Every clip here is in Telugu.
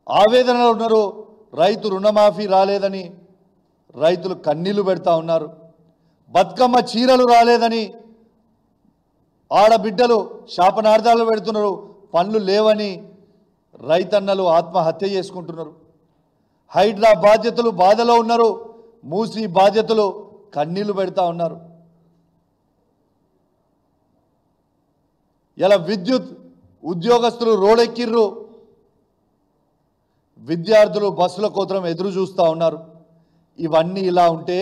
ఆవేదనలో ఉన్నారు రైతు రుణమాఫీ రాలేదని రైతులు కన్నీళ్లు పెడతా ఉన్నారు బతుకమ్మ చీరలు రాలేదని ఆడబిడ్డలు శాపనార్థాలు పెడుతున్నారు పనులు లేవని రైతన్నలు ఆత్మహత్య చేసుకుంటున్నారు హైడ్రా బాధ్యతలు బాధలో ఉన్నారు మూసి బాధ్యతలు కన్నీళ్లు పెడతా ఉన్నారు ఇలా విద్యుత్ ఉద్యోగస్తులు రోడెక్కిర్రు విద్యార్థులు బస్సుల కోతరం ఎదురు చూస్తూ ఉన్నారు ఇవన్నీ ఇలా ఉంటే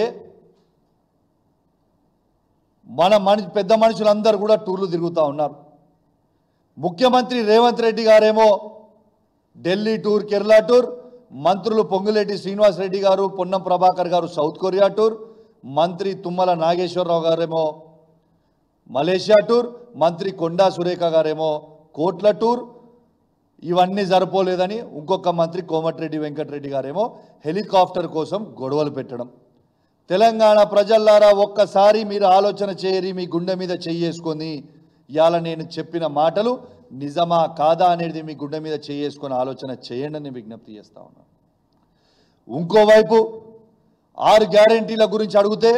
మన మనిషి పెద్ద మనుషులందరూ కూడా టూర్లు తిరుగుతూ ఉన్నారు ముఖ్యమంత్రి రేవంత్ రెడ్డి గారేమో ఢిల్లీ టూర్ కేరళ టూర్ మంత్రులు పొంగులేటి శ్రీనివాస్ రెడ్డి గారు పొన్నం ప్రభాకర్ గారు సౌత్ కొరియా టూర్ మంత్రి తుమ్మల నాగేశ్వరరావు గారేమో మలేషియా టూర్ మంత్రి కొండా సురేఖ గారేమో కోట్ల టూర్ ఇవన్నీ సరిపోలేదని ఇంకొక మంత్రి కోమటిరెడ్డి వెంకటరెడ్డి గారేమో హెలికాప్టర్ కోసం గొడవలు పెట్టడం తెలంగాణ ప్రజల్లారా ఒక్కసారి మీరు ఆలోచన చేయరి మీ గుండె మీద చెయ్యేసుకొని ఇవాళ నేను చెప్పిన మాటలు నిజమా కాదా అనేది మీ గుండె మీద చెయ్యేసుకొని ఆలోచన చేయండి అని విజ్ఞప్తి చేస్తా ఉన్నాను ఇంకోవైపు ఆరు గ్యారంటీల గురించి అడిగితే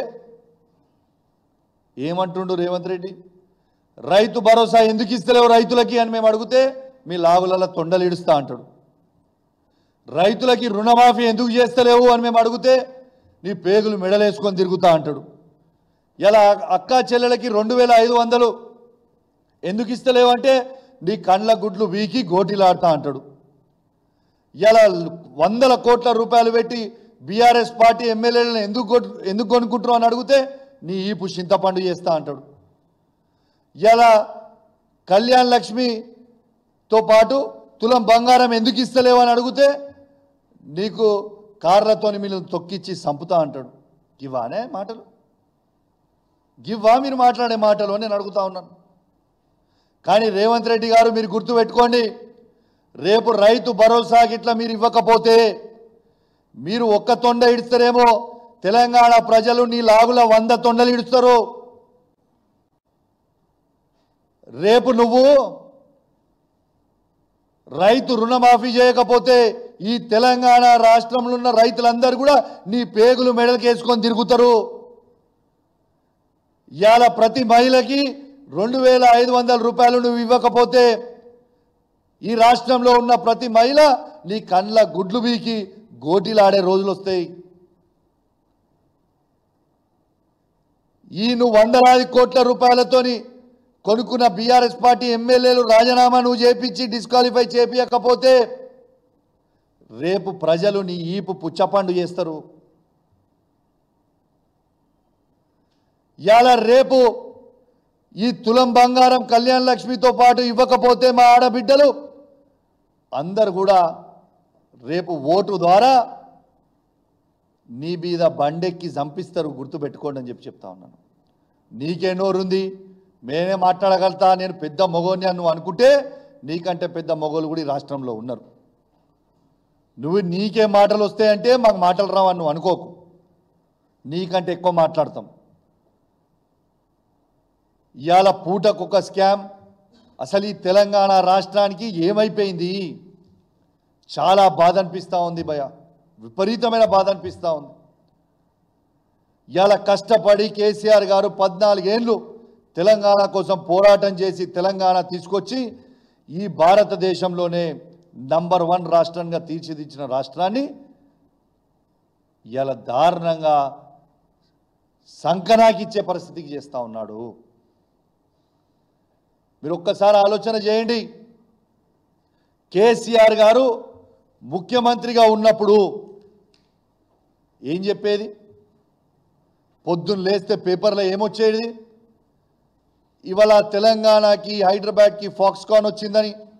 ఏమంటుండు రేవంత్ రెడ్డి రైతు భరోసా ఎందుకు ఇస్తలేవు రైతులకి అని మేము అడిగితే మీ లావులలో తొండలు ఇడుస్తా అంటాడు రైతులకి రుణమాఫీ ఎందుకు చేస్తలేవు అని మేము అడిగితే నీ పేగులు మెడలేసుకొని తిరుగుతా అంటాడు ఇలా అక్క చెల్లెలకి రెండు వేల ఐదు వందలు ఎందుకు ఇస్తలేవు అంటే నీ కండ్ల గుడ్లు వీకి గోటిలాడుతా అంటాడు ఇలా వందల కోట్ల రూపాయలు పెట్టి బీఆర్ఎస్ పార్టీ ఎమ్మెల్యేలను ఎందుకు కొట్- ఎందుకు కొనుక్కుంటారు అని అడిగితే నీ ఈపు చింతపండు చేస్తా అంటాడు ఇలా కళ్యాణ్ లక్ష్మితో పాటు తులం బంగారం ఎందుకు ఇస్తలేవు అని అడిగితే నీకు కార్లతోని మీరు తొక్కిచ్చి సంపుతా అంటాడు గివానే మాటలు గివ్వా మీరు మాట్లాడే మాటలు అని నేను అడుగుతా ఉన్నాను కానీ రేవంత్ రెడ్డి గారు మీరు గుర్తుపెట్టుకోండి రేపు రైతు భరోసా గిట్లా మీరు ఇవ్వకపోతే మీరు ఒక్క తొండ ఇడుస్తారేమో తెలంగాణ ప్రజలు నీ లాగుల వంద తొండలు ఇడుస్తారు రేపు నువ్వు రైతు రుణమాఫీ చేయకపోతే ఈ తెలంగాణ రాష్ట్రంలో ఉన్న రైతులందరూ కూడా నీ పేగులు మెడలకేసుకొని తిరుగుతారు ఇవాళ ప్రతి మహిళకి రెండు వేల ఐదు వందల రూపాయలు నువ్వు ఇవ్వకపోతే ఈ రాష్ట్రంలో ఉన్న ప్రతి మహిళ నీ కండ్ల గుడ్లు బీకి గోటీలాడే రోజులు వస్తాయి ఈ నువ్వు వందలాది కోట్ల రూపాయలతోని కొనుక్కున్న బీఆర్ఎస్ పార్టీ ఎమ్మెల్యేలు రాజీనామా నువ్వు చేపించి డిస్క్వాలిఫై చేపించకపోతే రేపు ప్రజలు నీ ఈపు పుచ్చపండు చేస్తారు ఇవాళ రేపు ఈ తులం బంగారం కళ్యాణ్ లక్ష్మితో పాటు ఇవ్వకపోతే మా ఆడబిడ్డలు అందరు కూడా రేపు ఓటు ద్వారా నీ మీద బండెక్కి చంపిస్తారు గుర్తుపెట్టుకోండి అని చెప్పి చెప్తా ఉన్నాను నీకే నోరుంది మేమే మాట్లాడగలుగుతా నేను పెద్ద మొగోని అని నువ్వు అనుకుంటే నీకంటే పెద్ద మొగోలు కూడా ఈ రాష్ట్రంలో ఉన్నారు నువ్వు నీకే మాటలు వస్తాయంటే మాకు మాటలు రావని నువ్వు అనుకోకు నీకంటే ఎక్కువ మాట్లాడతాం ఇవాళ పూటకొక స్కామ్ అసలు ఈ తెలంగాణ రాష్ట్రానికి ఏమైపోయింది చాలా బాధ అనిపిస్తూ ఉంది భయ విపరీతమైన బాధ అనిపిస్తూ ఉంది ఇవాళ కష్టపడి కేసీఆర్ గారు పద్నాలుగేళ్ళు తెలంగాణ కోసం పోరాటం చేసి తెలంగాణ తీసుకొచ్చి ఈ భారతదేశంలోనే నంబర్ వన్ రాష్ట్రంగా తీర్చిదిద్దిన రాష్ట్రాన్ని ఇలా దారుణంగా సంకనాకిచ్చే పరిస్థితికి చేస్తూ ఉన్నాడు మీరు ఒక్కసారి ఆలోచన చేయండి కేసీఆర్ గారు ముఖ్యమంత్రిగా ఉన్నప్పుడు ఏం చెప్పేది పొద్దున్న లేస్తే పేపర్లో ఏమొచ్చేది ఇవాళ తెలంగాణకి హైదరాబాద్కి ఫాక్స్కాన్ వచ్చిందని